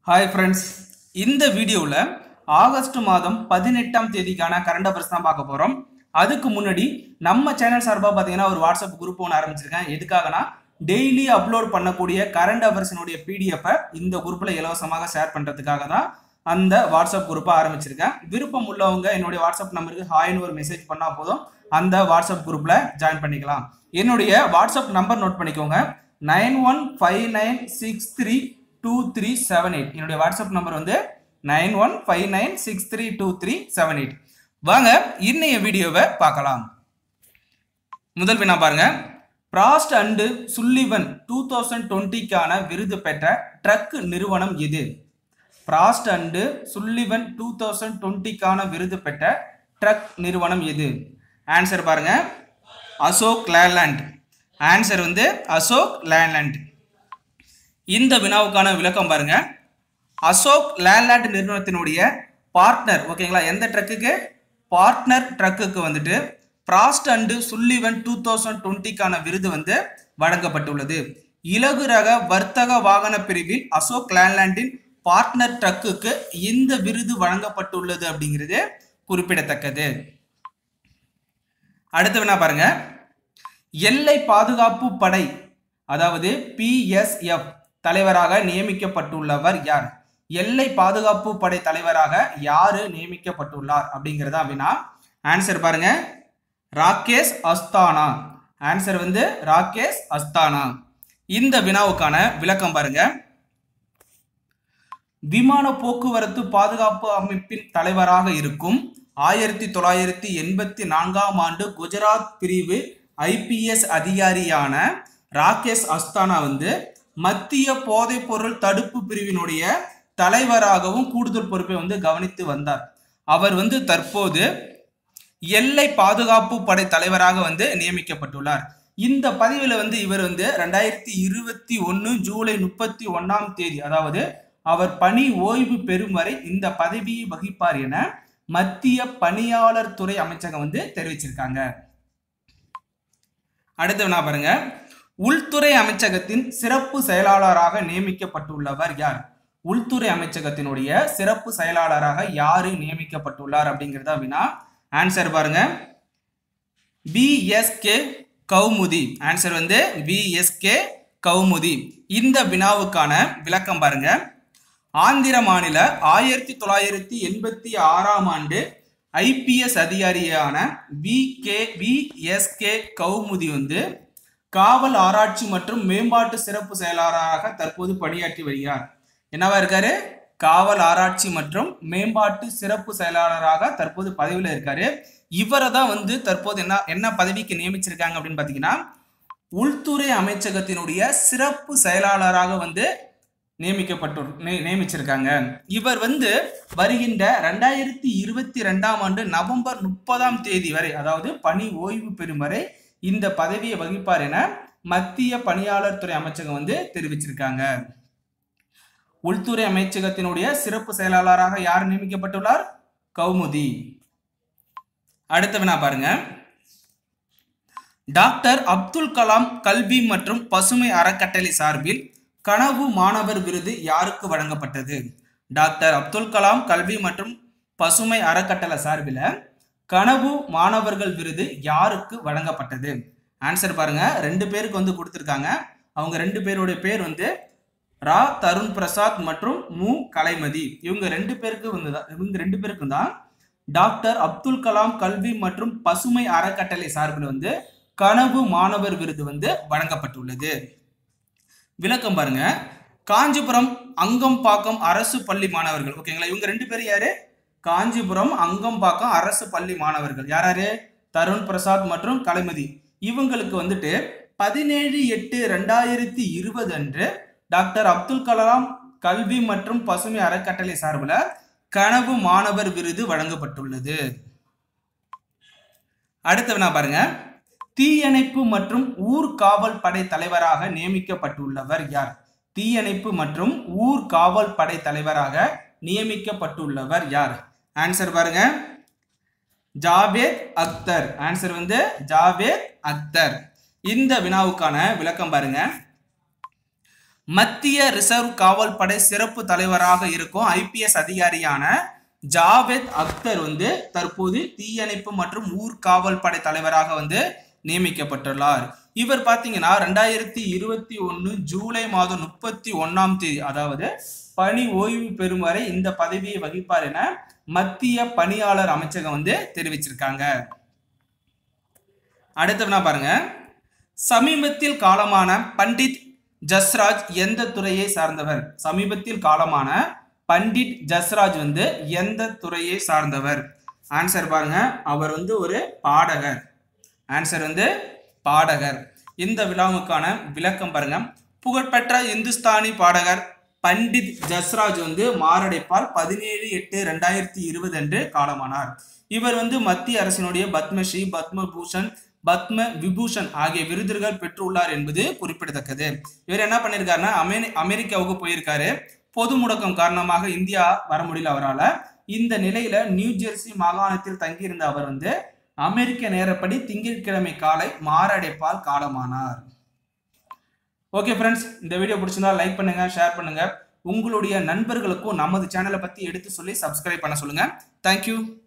hi friends இந்த வீடியோவில் August மாதம் பதினெட்டாம் தேதிக்கான கரண்ட் அஃபேர்ஸ் தான் பார்க்க போகிறோம் அதுக்கு முன்னாடி நம்ம சேனல் சார்பாக பார்த்தீங்கன்னா ஒரு வாட்ஸ்அப் குரூப் ஒன்று ஆரம்பிச்சிருக்கேன் எதுக்காகனா டெய்லி அப்லோட் பண்ணக்கூடிய கரண்ட் அஃபேர்ஸினுடைய பிடிஎஃபை இந்த குரூப்பில் இலவசமாக ஷேர் பண்ணுறதுக்காக தான் அந்த வாட்ஸ்அப் குரூப்பை ஆரம்பிச்சிருக்கேன் விருப்பம் உள்ளவங்க என்னுடைய வாட்ஸ்அப் நம்பருக்கு ஹாய்னு ஒரு மெசேஜ் பண்ணால் போதும் அந்த வாட்ஸ்அப் குரூப்பில் ஜாயின் பண்ணிக்கலாம் என்னுடைய வாட்ஸ்அப் நம்பர் நோட் பண்ணிக்கோங்க nine one five nine six three two three seven eight என்னுடைய வாட்ஸ்அப் நம்பர் வந்து nine one five nine six three two three seven eight வாங்க இன்னைய வீடியோவை பார்க்கலாம் முதல் வினா பாருங்க Frost and Sullivan two thousand டுவெண்ட்டிக்கான விருது பெற்ற ட்ரக் நிறுவனம் எது Frost and Sullivan two thousand டுவெண்ட்டிக்கான விருது பெற்ற ட்ரக் நிறுவனம் எது ஆன்சர் பாருங்க அசோக் லேண்ட் ஆன்சர் வந்து அசோக் லேண்ட் இந்த வினாவுக்கான விளக்கம் பாருங்க அசோக் லேண்ட் நிறுவனத்தினுடைய பார்ட்னர் ஓகேங்களா எந்த ட்ரக்குக்கு பார்ட்னர் ட்ரக்குக்கு வந்துட்டு Frost and Sullivan two thousand டுவெண்ட்டிக்கான விருது வந்து வழங்கப்பட்டுள்ளது இலகு ரக வர்த்தக வாகன பிரிவில் அசோக் லேண்ட்லாண்டின் பார்ட்னர் ட்ரக்குக்கு இந்த விருது வழங்கப்பட்டுள்ளது அப்படிங்கிறது குறிப்பிடத்தக்கது அடுத்து வேணா பாருங்க எல்லை பாதுகாப்பு படை அதாவது பிஎஸ்எஃப் தலைவராக நியமிக்கப்பட்டுள்ளவர் யார் எல்லை பாதுகாப்பு படை தலைவராக யாரு நியமிக்கப்பட்டுள்ளார் அப்படிங்கிறதா அப்படின்னா ஆன்சர் பாருங்க ராகேஷ் அஸ்தானா ஆன்சர் வந்து ராகேஷ் அஸ்தானா இந்த வினாவுக்கான விளக்கம் பாருங்க விமான போக்குவரத்து பாதுகாப்பு அமைப்பின் தலைவராக இருக்கும் ஆயிரத்தி தொள்ளாயிரத்தி எண்பத்தி நான்காம் ஆண்டு குஜராத் பிரிவு ஐபிஎஸ் அதிகாரியான ராகேஷ் அஸ்தானா வந்து மத்திய போதைப்பொருள் தடுப்பு பிரிவினுடைய தலைவராகவும் கூடுதல் பொறுப்பை வந்து கவனித்து வந்தார் அவர் வந்து தற்போது எல்லை பாதுகாப்பு படை தலைவராக வந்து நியமிக்கப்பட்டுள்ளார் இந்த பதிவில் வந்து இவர் வந்து ரெண்டாயிரத்தி இருபத்தி ஒன்று ஜூலை முப்பத்தி ஒன்றாம் தேதி அதாவது அவர் பணி ஓய்வு பெறும் வரை இந்த பதவியை வகிப்பார் என மத்திய பணியாளர் துறை அமைச்சகம் வந்து தெரிவிச்சிருக்காங்க அடுத்து என்ன பாருங்க உள்துறை அமைச்சகத்தின் சிறப்பு செயலாளராக நியமிக்கப்பட்டுள்ளவர் யார் உள்துறை அமைச்சகத்தினுடைய சிறப்பு செயலாளராக யாரு நியமிக்கப்பட்டுள்ளார் அப்படிங்கிறத அப்படின்னா ஆன்சர் பாருங்க பிஎஸ்கே கௌமுதி ஆன்சர் வந்து பிஎஸ்கே கௌமுதி இந்த வினாவுக்கான விளக்கம் பாருங்க ஆந்திர மாநில ஆயிரத்தி தொள்ளாயிரத்தி எண்பத்தி ஆறாம் ஆண்டு ஐபிஎஸ் அதிகாரியான வி கே விஎஸ்கே கௌமுதி வந்து காவல் ஆராய்ச்சி மற்றும் மேம்பாட்டு சிறப்பு செயலாளராக தற்போது பணியாற்றி வருகிறார் என்னவா இருக்காரு காவல் ஆராய்ச்சி மற்றும் மேம்பாட்டு சிறப்பு செயலாளராக தற்போது பதவியில் இருக்காரு இவரை தான் வந்து தற்போது என்ன என்ன பதவிக்கு நியமிச்சிருக்காங்க அப்படின்னு பார்த்தீங்கன்னா உள்துறை அமைச்சகத்தினுடைய சிறப்பு செயலாளராக வந்து நியமிக்கப்பட்டு நியமிச்சிருக்காங்க இவர் வந்து வருகின்ற ரெண்டாயிரத்தி இருபத்தி ரெண்டாம் ஆண்டு நவம்பர் முப்பதாம் தேதி வரை அதாவது பணி ஓய்வு பெறும் வரை இந்த பதவியை வகிப்பார் என மத்திய பணியாளர் துறை அமைச்சகம் வந்து தெரிவிச்சிருக்காங்க உள்துறை அமைச்சகத்தினுடைய சிறப்பு செயலாளராக யார் நியமிக்கப்பட்டுள்ளார் கௌமுதி அடுத்த வினா பாருங்க டாக்டர் அப்துல் கலாம் கல்வி மற்றும் பசுமை அறக்கட்டளை சார்பில் கனவு மாணவர் விருது யாருக்கு வழங்கப்பட்டது டாக்டர் அப்துல் கலாம் கல்வி மற்றும் பசுமை அறக்கட்டளை சார்பில் கனவு மாணவர்கள் விருது யாருக்கு வழங்கப்பட்டது ஆன்சர் பாருங்க ரெண்டு பேருக்கு வந்து கொடுத்துருக்காங்க அவங்க ரெண்டு பேருடைய பேர் வந்து ரா தருண் பிரசாத் மற்றும் மு கலைமதி இவங்க ரெண்டு பேருக்கு வந்து இவங்க ரெண்டு பேருக்கும் தான் டாக்டர் அப்துல் கலாம் கல்வி மற்றும் பசுமை அறக்கட்டளை சார்பில் வந்து கனவு மாணவர் விருது வந்து வழங்கப்பட்டுள்ளது விளக்கம் பாருங்க காஞ்சிபுரம் அங்கம்பாக்கம் அரசு பள்ளி மாணவர்கள் ஓகேங்களா இவங்க ரெண்டு பேரும் யாரு காஞ்சிபுரம் அங்கம்பாக்கம் அரசு பள்ளி மாணவர்கள் யார் யாரு தருண் பிரசாத் மற்றும் கலைமதி இவங்களுக்கு வந்துட்டு பதினேழு எட்டு ரெண்டாயிரத்தி இருபது அன்று டாக்டர் அப்துல் கலாம் கல்வி மற்றும் பசுமை அறக்கட்டளை சார்பில் கனவு மாணவர் விருது வழங்கப்பட்டுள்ளது அடுத்த வினா பாருங்க தீயணைப்பு மற்றும் ஊர் காவல் படை தலைவராக நியமிக்கப்பட்டுள்ளவர் யார் தீயணைப்பு மற்றும் ஊர் காவல் படை தலைவராக நியமிக்கப்பட்டுள்ளவர் யார் ஆன்சர் பாருங்க ஜாவேத் அக்தர் ஆன்சர் வந்து ஜாவேத் அக்தர் இந்த வினாவுக்கான விளக்கம் பாருங்க மத்திய ரிசர்வ் காவல் படை சிறப்பு தலைவராக இருக்கும் ஐபிஎஸ் அதிகாரியான ஜாவேத் அக்தர் வந்து தற்போது தீயணைப்பு மற்றும் ஊர்காவல் படை தலைவராக வந்து நியமிக்கப்பட்டுள்ளார் இவர் பாத்தீங்கன்னா ரெண்டாயிரத்தி இருபத்தி ஒன்னு ஜூலை மாதம் முப்பத்தி ஒன்னாம் தேதி அதாவது பணி ஓய்வு பெறும் வரை இந்த பதவியை வகிப்பார் என மத்திய பணியாளர் அமைச்சகம் வந்து தெரிவிச்சிருக்காங்க அடுத்தவனா பாருங்க சமீபத்தில் காலமான பண்டிட் ஜஸ்ராஜ் எந்த துறையை சார்ந்தவர் சமீபத்தில் காலமான பண்டிட் ஜஸ்ராஜ் வந்து எந்த துறையை சார்ந்தவர் ஆன்சர் பாருங்க அவர் வந்து ஒரு பாடகர் ஆன்சர் வந்து பாடகர் இந்த விழாவுக்கான விளக்கம் பாருங்க புகழ்பெற்ற இந்துஸ்தானி பாடகர் பண்டித் ஜஸ்ராஜ் வந்து மாரடைப்பால் பதினேழு எட்டு ரெண்டாயிரத்தி இருபது அன்று காலமானார் இவர் வந்து மத்திய அரசினுடைய பத்மஸ்ரீ பத்மபூஷன் பத்ம விபூஷன் ஆகிய விருதுகள் பெற்றுள்ளார் என்பது குறிப்பிடத்தக்கது இவர் என்ன பண்ணியிருக்காருன்னா அமெரி அமெரிக்காவுக்கு போயிருக்காரு பொது முடக்கம் காரணமாக இந்தியா வர முடியல அவரால் இந்த நிலையில நியூ ஜெர்சி மாகாணத்தில் தங்கியிருந்த அவர் வந்து அமெரிக்க நேரப்படி திங்கட்கிழமை காலை மாரடைப்பால் காலமானார் ஓகே ஃப்ரெண்ட்ஸ் இந்த வீடியோ பிடிச்சிருந்தா லைக் பண்ணுங்க ஷேர் பண்ணுங்க உங்களுடைய நண்பர்களுக்கும் நமது சேனலை பத்தி எடுத்து சொல்லி சப்ஸ்கிரைப் பண்ண சொல்லுங்க தேங்க்யூ